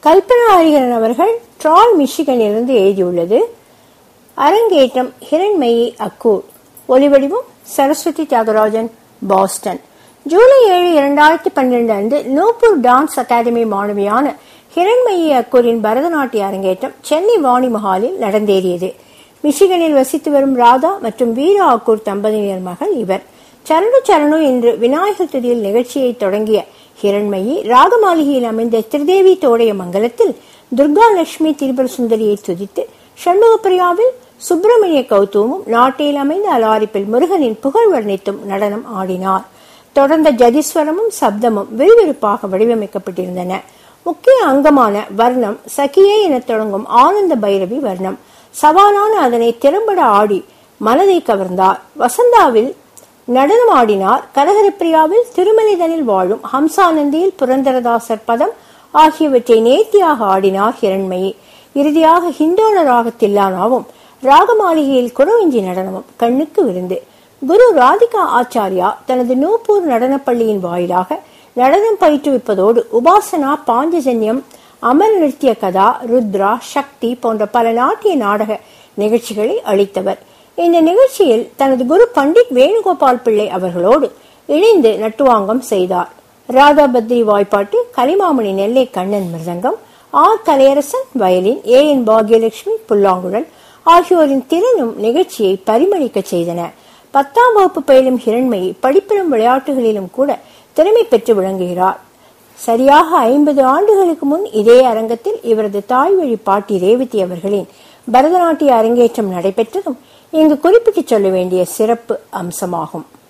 கல்பனா ஹரிஹரன் அவர்கள் ட்ரால் மிஷிகனிலிருந்து எழுதியுள்ளது அரங்கேற்றம் ஹிரண்மயி அக்கூர் ஒலிவடிவம் சரஸ்வதி தியாகராஜன் பாஸ்டன் ஜூலை ஏழு இரண்டாயிரத்தி பன்னிரண்டு அன்று நூப்பூர் டான்ஸ் அகாடமி மாணவியான ஹிரண்மயி அக்கூரின் பரதநாட்டிய அரங்கேற்றம் சென்னை வாணி மஹாலில் நடந்தேறியது மிஷிகனில் வசித்து வரும் ராதா மற்றும் வீரா அக்கூர் தம்பதியினர் மகள் இவர் சரணு சரணு என்று விநாயகர் துதியில் நிகழ்ச்சியை தொடங்கிய ஹிரண்மயி ராகமாளிகையில் அமைந்த திரிதேவி தோடைய மங்கலத்தில் துர்கா லட்சுமி திரிபுர சுந்தரியை துதித்து சண்முகப்பிரியாவில் சுப்பிரமணிய கௌதமும் நாட்டில் அமைந்த அலாரிப்பில் முருகனின் புகழ் வர்ணித்தும் நடனம் ஆடினார் தொடர்ந்த ஜதிஸ்வரமும் சப்தமும் விறுவிறுப்பாக வடிவமைக்கப்பட்டிருந்தன முக்கிய அங்கமான வர்ணம் சகியே என தொடங்கும் ஆனந்த பைரவி வர்ணம் சவாலான அதனை திறம்பட ஆடி மனதை கவர்ந்தார் வசந்தாவில் நடனம் ஆடினார் கனகரப்பிரியாவில் திருமலைதனில் வாழும் ஹம்சானந்தியில் புரந்தரதாசர் பதம் ஆகியவற்றை நேர்த்தியாக ஆடினார் ஹிரண்மயி இறுதியாக ஹிந்தோள ராகத்தில்லானாவும் ராகமாளிகையில் குறவஞ்சி நடனமும் கண்ணுக்கு விருந்து குரு ராதிகா ஆச்சாரியா தனது நூப்பூர் நடனப்பள்ளியின் வாயிலாக நடனம் பயிற்றுவிப்பதோடு உபாசனா பாஞ்சஜன்யம் அமர் நிருத்திய கதா ருத்ரா சக்தி போன்ற பல நாட்டிய நாடக நிகழ்ச்சிகளை அளித்தவர் இந்த நிகழ்ச்சியில் தனது குரு பண்டிட் வேணுகோபால் பிள்ளை அவர்களோடு இணைந்து நட்டுவாங்கம் செய்தார் ராதா பத்ரி வாய்ப்பாட்டு கலிமாமணி நெல்லை கண்ணன் மிருதங்கம் R Kalaiyarasan violin A N Bhagyalakshmi புல்லாங்குழல் ஆகியோரின் திறனும் நிகழ்ச்சியை பரிமளிக்க செய்தன பத்தாம் வகுப்பு பயிலும் ஹிரண்மயி படிப்பிலும் விளையாட்டுகளிலும் கூட திறமை பெற்று விளங்குகிறார் சரியாக ஐம்பது ஆண்டுகளுக்கு முன் இதே அரங்கத்தில் இவரது தாய் வழி பாட்டி ரேவதி அவர்களின் பரதநாட்டிய அரங்கேற்றம் நடைபெற்றதும் இங்கு குறிப்பிட்டு சொல்ல வேண்டிய சிறப்பு அம்சமாகும்